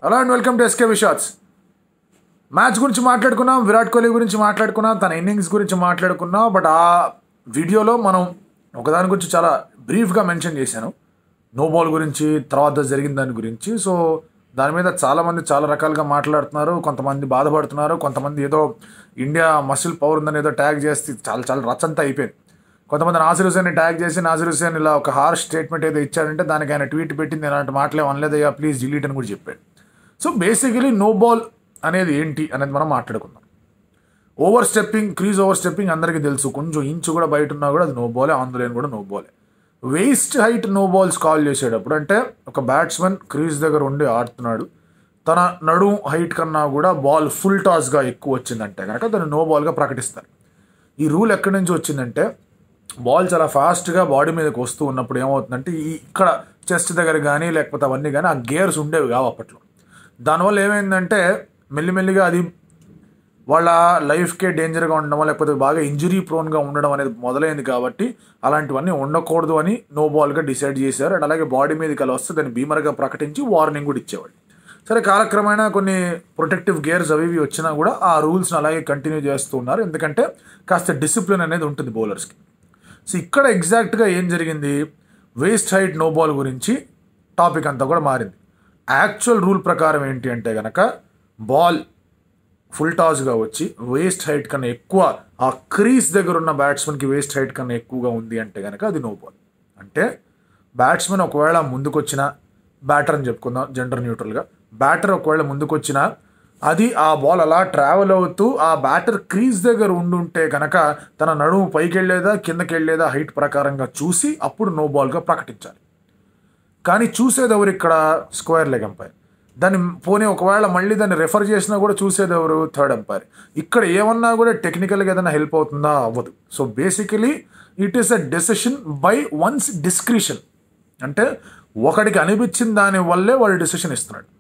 Hello and welcome to SK shots match గురించి మాట్లాడుకున్నాం విరాట్ కోహ్లీ గురించి మాట్లాడుకున్నాం తన ఇన్నింగ్స్ గురించి మాట్లాడుకున్నాం బట్ ఆ వీడియోలో మనం ఒకదాని గురించి చాలా బ్రీఫ్గా మెన్షన్ చేశాను నో బాల్ గురించి తర్వాత జరిగిన దాని గురించి సో దాని మీద చాలామంది చాలా రకాలుగా మాట్లాడుతున్నారు కొంతమంది బాధపడుతున్నారు కొంతమంది ఏదో ఇండియా మసిల్ పవర్ ఉందని ఏదో ట్యాగ్ చేస్తే చాలా చాలా రచ్చంతా అయిపోయింది కొంతమంది నాసిర్ హుసేన్ని ట్యాగ్ చేసి నాసిర్ హుసేన్ ఇలా ఒక హార్ష్ స్టేట్మెంట్ ఏదో ఇచ్చాడంటే దానికి ఆయన ట్వీట్ పెట్టింది ఇలాంటి మాటలే అనలేదయ్యా ప్లీజ్ డిలీట్ అని కూడా చెప్పాడు సో బేసికలీ నో బాల్ అనేది ఏంటి అనేది మనం మాట్లాడుకుందాం over stepping crease over stepping అందరికీ తెలుసు కొంచెం ఇంచు కూడా బయట ఉన్నా కూడా అది నో బాలే ఆంధ్రలేని కూడా నో బాలే waist height no balls call చేసేటప్పుడు అంటే ఒక బ్యాట్స్మెన్ క్రీజ్ దగ్గర ఉండి ఆడుతున్నాడు తన నడుం హైట్ కన్నా కూడా బాల్ ఫుల్ టాస్గా ఎక్కువ వచ్చిందంటే కనుక దాన్ని నో బాల్గా ప్రకటిస్తారు ఈ రూల్ ఎక్కడి నుంచి వచ్చిందంటే బాల్ చాలా ఫాస్ట్గా బాడీ మీదకి వస్తూ ఉన్నప్పుడు ఏమవుతుందంటే ఈ ఇక్కడ చెస్ట్ దగ్గర కానీ లేకపోతే అవన్నీ కానీ ఆ గేర్స్ ఉండేవి కావు అప్పట్లో దానివల్ల ఏమైందంటే మెల్లిమెల్లిగా అది వాళ్ళ లైఫ్కే డేంజర్గా ఉండడం లేకపోతే బాగా ఇంజరీ ప్రోన్గా ఉండడం అనేది మొదలైంది కాబట్టి అలాంటివన్నీ ఉండకూడదు అని నో బాల్గా డిసైడ్ చేశారు అండ్ అలాగే బాడీ మీదకి అలా వస్తే దాన్ని బీమర్గా ప్రకటించి వార్నింగ్ కూడా ఇచ్చేవాళ్ళు సరే కాలక్రమేణా కొన్ని ప్రొటెక్టివ్ గేర్స్ అవి ఇవి వచ్చినా కూడా ఆ రూల్స్ని అలాగే కంటిన్యూ చేస్తూ ఉన్నారు ఎందుకంటే కాస్త డిసిప్లిన్ అనేది ఉంటుంది బౌలర్స్కి సో ఇక్కడ ఎగ్జాక్ట్గా ఏం జరిగింది వేస్ట్ హైట్ నో బాల్ గురించి టాపిక్ అంతా కూడా మారింది యాక్చువల్ రూల్ ప్రకారం ఏంటి అంటే కనుక బాల్ ఫుల్ టాస్గా వచ్చి వేస్ట్ హైట్ కన్నా ఎక్కువ ఆ క్రీస్ దగ్గర ఉన్న బ్యాట్స్మెన్కి వేస్ట్ హైట్ కన్నా ఎక్కువగా ఉంది అంటే కనుక అది నో బాల్ అంటే బ్యాట్స్మెన్ ఒకవేళ ముందుకొచ్చిన బ్యాటర్ అని చెప్పుకుందాం జెండర్ న్యూట్రల్గా బ్యాటర్ ఒకవేళ ముందుకొచ్చినా అది ఆ బాల్ అలా ట్రావెల్ అవుతూ ఆ బ్యాటర్ క్రీజ్ దగ్గర ఉండుంటే కనుక తన నడుము పైకి వెళ్ళేదా కిందకి వెళ్ళేదా హైట్ ప్రకారంగా చూసి అప్పుడు నో బాల్గా ప్రకటించాలి కానీ చూసేది ఎవరు ఇక్కడ స్క్వేర్ లెగ్ అంపైర్ దాన్ని పోనీ ఒకవేళ మళ్ళీ దాన్ని రెఫర్ చేసినా కూడా చూసేది ఎవరు థర్డ్ అంపైర్ ఇక్కడ ఏమన్నా కూడా టెక్నికల్గా ఏదైనా హెల్ప్ అవుతుందా అవ్వదు so basically it is a decision by one's discretion అంటే ఒకడికి అనిపించిన దాని వల్లే వాడు డెసిషన్ ఇస్తున్నాడు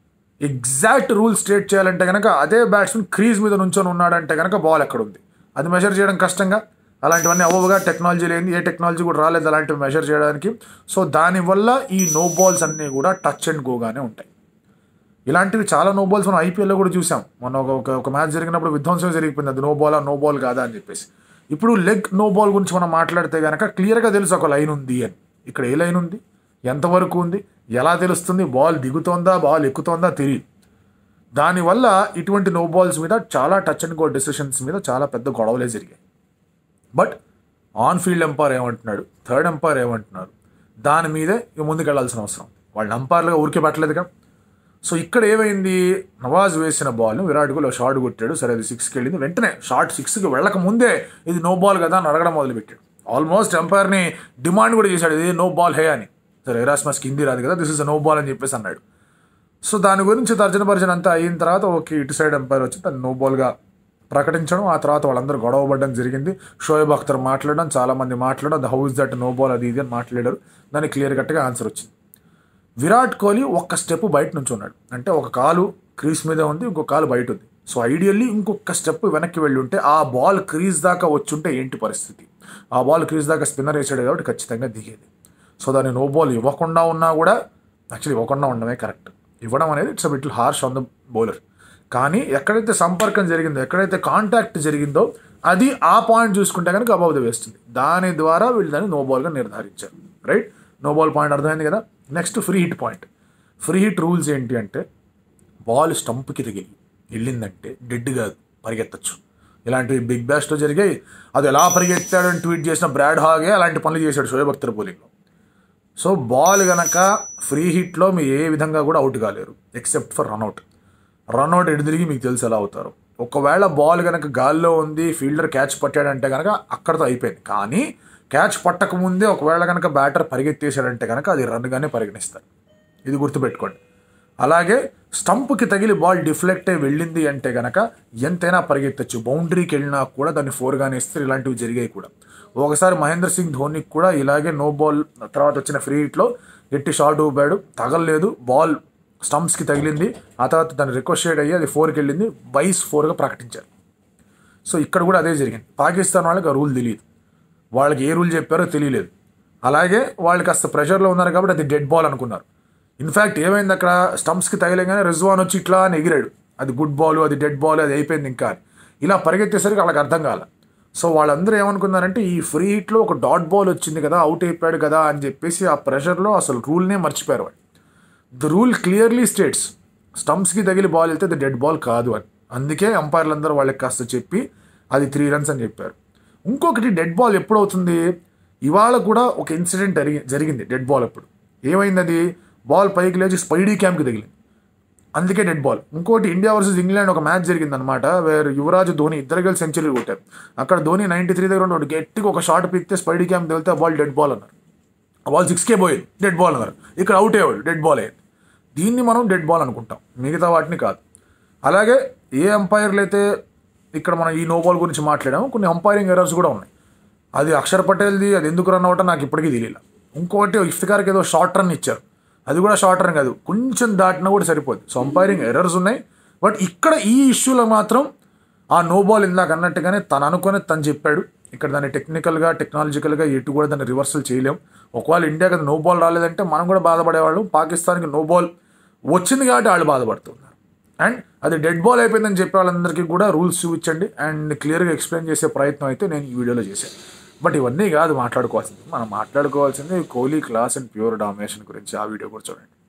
ఎగ్జాక్ట్ రూల్ స్టేట్ చేయాలంటే కనుక అదే బ్యాట్స్మెన్ క్రీజ్ మీద నుంచొని ఉన్నాడంటే కనుక బాల్ ఎక్కడ ఉంది అది మెజర్ చేయడం కష్టంగా అలాంటివన్నీ అవ్వగా టెక్నాలజీ లేని ఏ టెక్నాలజీ కూడా రాలేదు అలాంటివి మెజర్ చేయడానికి సో దానివల్ల ఈ నో బాల్స్ అన్నీ కూడా టచ్ అండ్ గోగానే ఉంటాయి ఇలాంటివి చాలా నో బాల్స్ మనం ఐపీఎల్లో కూడా చూసాం మన ఒక ఒక ఒక మ్యాచ్ జరిగినప్పుడు విధ్వంసం జరిగిపోయింది అది నో బాలా నో బాల్ కాదా అని చెప్పేసి ఇప్పుడు లెగ్ నో బాల్ గురించి మనం మాట్లాడితే కనుక క్లియర్గా తెలుసు ఒక లైన్ ఉంది అని ఇక్కడ ఏ లైన్ ఉంది ఎంతవరకు ఉంది ఎలా తెలుస్తుంది బాల్ దిగుతోందా బాల్ ఎక్కుతోందా తెలియదు దానివల్ల ఇటువంటి నో బాల్స్ మీద చాలా టచ్ అండ్ గో డెసిషన్స్ మీద చాలా పెద్ద గొడవలే జరిగాయి బట్ ఆన్ ఫీల్డ్ ఎంపైర్ ఏమంటున్నాడు థర్డ్ ఎంపైర్ ఏమంటున్నారు దాని మీదే ఇక ముందుకు వెళ్ళాల్సిన అవసరం వాళ్ళు అంపైర్లుగా ఊరికే పెట్టలేదుగా సో ఇక్కడ ఏమైంది నవాజ్ వేసిన బాల్ను విరాట్ కోహ్లీ షార్ట్ కొట్టాడు సరే అది సిక్స్కి వెళ్ళింది వెంటనే షార్ట్ సిక్స్కి వెళ్ళక ముందే ఇది నో బాల్ కదా అని అడగడం మొదలుపెట్టాడు ఆల్మోస్ట్ ఎంపైర్ని డిమాండ్ కూడా చేశాడు ఇది నో బాల్ హే అని సరే ఎరాస్మస్కి హిందీ రాదు కదా దిస్ ఇస్ నో బాల్ అని చెప్పేసి అన్నాడు సో దాని గురించి తర్జన భర్జన అంతా అయిన తర్వాత ఓకే ఇటు సైడ్ ఎంపైర్ వచ్చి తను నో బాల్గా ప్రకటించడం ఆ తర్వాత వాళ్ళందరూ గొడవ పడడం జరిగింది షోయబ్ అఖ్తర్ మాట్లాడడం చాలామంది మాట్లాడడం the how's that no ball అది ఇది అని మాట్లాడారు దానికి క్లియర్ కట్గా ఆన్సర్ వచ్చింది విరాట్ కోహ్లీ ఒక్క స్టెప్ బయట నుంచి ఉన్నాడు అంటే ఒక కాలు క్రీజ్ మీద ఉంది ఇంకో కాలు బయట ఉంది సో ఐడియల్లీ ఇంకొక స్టెప్ వెనక్కి వెళ్ళి ఉంటే ఆ బాల్ క్రీజ్ దాకా వచ్చుంటే ఏంటి పరిస్థితి ఆ బాల్ క్రీజ్ దాకా స్పిన్నర్ వేసాడు కాబట్టి ఖచ్చితంగా దిగేది సో దాన్ని నో బాల్ ఇవ్వకుండా ఉన్నా కూడా యాక్చువల్లీ ఇవ్వకుండా ఉండడమే కరెక్ట్ ఇవ్వడం అనేది it's bit harsh on the bowler కానీ ఎక్కడైతే సంపర్కం జరిగిందో ఎక్కడైతే కాంటాక్ట్ జరిగిందో అది ఆ పాయింట్ చూసుకుంటే కనుక అబౌవ్ ద వేస్తుంది దాని ద్వారా వీళ్ళు దాన్ని నో బాల్గా నిర్ధారించారు రైట్ నో బాల్ పాయింట్ అర్థమైంది కదా next free hit point free hit rules ఏంటి అంటే బాల్ స్టంప్కి తగిలి వెళ్ళిందంటే డెడ్ కాదు పరిగెత్తచ్చు ఇలాంటివి బిగ్ బ్యాస్లో జరిగాయి అది ఎలా పరిగెత్తాడని ట్వీట్ చేసిన బ్రాడ్ హాగే అలాంటి పనులు చేశాడు షోయబ్ అఖ్తర్ బౌలింగ్లో సో బాల్ గనక ఫ్రీ హిట్లో మీరు ఏ విధంగా కూడా అవుట్ కాలేరు ఎక్సెప్ట్ ఫర్ రన్అట్ రన్అట్ ఎటు తిరిగి మీకు తెలుసు ఎలా అవుతారు ఒకవేళ బాల్ కనుక గాల్లో ఉంది ఫీల్డర్ క్యాచ్ పట్టాడంటే కనుక అక్కడతో అయిపోయింది కానీ క్యాచ్ పట్టక ముందే ఒకవేళ కనుక బ్యాటర్ పరిగెత్తేసాడంటే కనుక అది రన్గానే పరిగణిస్తారు ఇది గుర్తుపెట్టుకోండి అలాగే స్టంప్కి తగిలి బాల్ డిఫ్లెక్ట్ అయి వెళ్ళింది అంటే కనుక ఎంతైనా పరిగెత్తచ్చు బౌండరీకి వెళ్ళినా కూడా దాన్ని ఫోర్గానే ఇస్తారు ఇలాంటివి జరిగాయి కూడా ఒకసారి మహేంద్ర సింగ్ ధోనికి కూడా ఇలాగే నో బాల్ తర్వాత వచ్చిన ఫ్రీ హిట్లో ఎట్టి షార్ట్ ఊపాడు తగలలేదు బాల్ స్టంప్స్కి తగిలింది ఆ తర్వాత దాన్ని రిక్వెస్ట్ అయ్యి అది ఫోర్కి వెళ్ళింది వైస్ ఫోర్గా ప్రకటించారు సో ఇక్కడ కూడా అదే జరిగింది పాకిస్తాన్ వాళ్ళకి ఆ రూల్ తెలియదు వాళ్ళకి ఏ రూల్ చెప్పారో తెలియలేదు అలాగే వాళ్ళు కాస్త ప్రెషర్లో ఉన్నారు కాబట్టి అది డెడ్ బాల్ అనుకున్నారు ఇన్ఫ్యాక్ట్ ఏమైంది అక్కడ స్టంప్స్కి తగిలేగానే రిజ్వాన్ వచ్చి ఇట్లా అని ఎగిరాడు అది గుడ్ బాల్ అది డెడ్ బాల్ అది అయిపోయింది ఇంకా అని. ఇలా పరిగెత్తేసరికి వాళ్ళకి అర్థం కాల సో వాళ్ళందరూ ఏమనుకున్నారంటే ఈ ఫ్రీ హిట్లో ఒక డాట్ బాల్ వచ్చింది కదా అవుట్ అయిపోయాడు కదా అని చెప్పేసి ఆ ప్రెషర్లో అసలు రూల్నే మర్చిపోయారు వాళ్ళు ద రూల్ క్లియర్లీ స్టేట్స్ స్టంప్స్కి తగిలి బాల్ వెళ్తే అది డెడ్ బాల్ కాదు అని అందుకే అంపైర్లు అందరూ వాళ్ళకి కాస్త చెప్పి అది త్రీ రన్స్ అని చెప్పారు ఇంకొకటి డెడ్ బాల్ ఎప్పుడు అవుతుంది ఇవాళ కూడా ఒక ఇన్సిడెంట్ జరిగి జరిగింది డెడ్ బాల్ అప్పుడు ఏమైంది అది బాల్ పైకి లేచి స్పైడీ క్యాంప్కి తగిలింది అందుకే డెడ్ బాల్ ఇంకోటి ఇండియా వర్సెస్ ఇంగ్లాండ్ ఒక మ్యాచ్ జరిగింది అనమాట వేర్ యువరాజ్ ధోని ఇద్దరు కలిసి సెంచరీ కొట్టారు అక్కడ ధోని నైంటీ త్రీ దగ్గర ఉండి గట్టిగా ఒక షాట్ పిక్తే స్పైడీ క్యాంప్ తగిలితే ఆ బాల్ డెడ్ బాల్ అన్నారు ఆ బాల్ సిక్స్కే పోయేది డెడ్ బాల్ అన్నారు ఇక్కడ అవుట్ అయ్యేవాడు డెడ్ బాల్ అయ్యేది దీన్ని మనం డెడ్ బాల్ అనుకుంటాం మిగతా వాటిని కాదు అలాగే ఏ అంపైర్లు అయితే ఇక్కడ మనం ఈ నో బాల్ గురించి మాట్లాడాము కొన్ని అంపైరింగ్ ఎర్రర్స్ కూడా ఉన్నాయి అది అక్షర్ పటేల్ది అది ఎందుకు రన్ అవటం నాకు ఇప్పటికీ తెలియదు ఇంకోటి ఇఫ్తికార్కి ఏదో షార్ట్ రన్ ఇచ్చారు అది కూడా షార్ట్ రన్ కాదు కొంచెం దాటినా కూడా సరిపోద్ది సో అంపైరింగ్ ఎర్రర్స్ ఉన్నాయి బట్ ఇక్కడ ఈ ఇష్యూలో మాత్రం ఆ నో బాల్ ఇందాక అన్నట్టుగానే తను అనుకుని తను చెప్పాడు ఇక్కడ దాన్ని టెక్నికల్గా టెక్నాలజికల్గా ఎటు కూడా దాన్ని రివర్సల్ చేయలేం ఒకవేళ ఇండియాకి అది నో బాల్ రాలేదంటే మనం కూడా బాధపడేవాళ్ళం పాకిస్తాన్కి నో బాల్ వచ్చింది కాబట్టి వాళ్ళు బాధపడుతున్నారు అండ్ అది డెడ్ బాల్ అయిపోయిందని చెప్పే వాళ్ళందరికీ కూడా రూల్స్ చూపించండి అండ్ క్లియర్గా ఎక్స్ప్లెయిన్ చేసే ప్రయత్నం అయితే నేను ఈ వీడియోలో చేశాను బట్ ఇవన్నీ కాదు మాట్లాడుకోవాల్సింది మనం మాట్లాడుకోవాల్సింది Kohli class and pure domination గురించి ఆ వీడియో కూడా చూడండి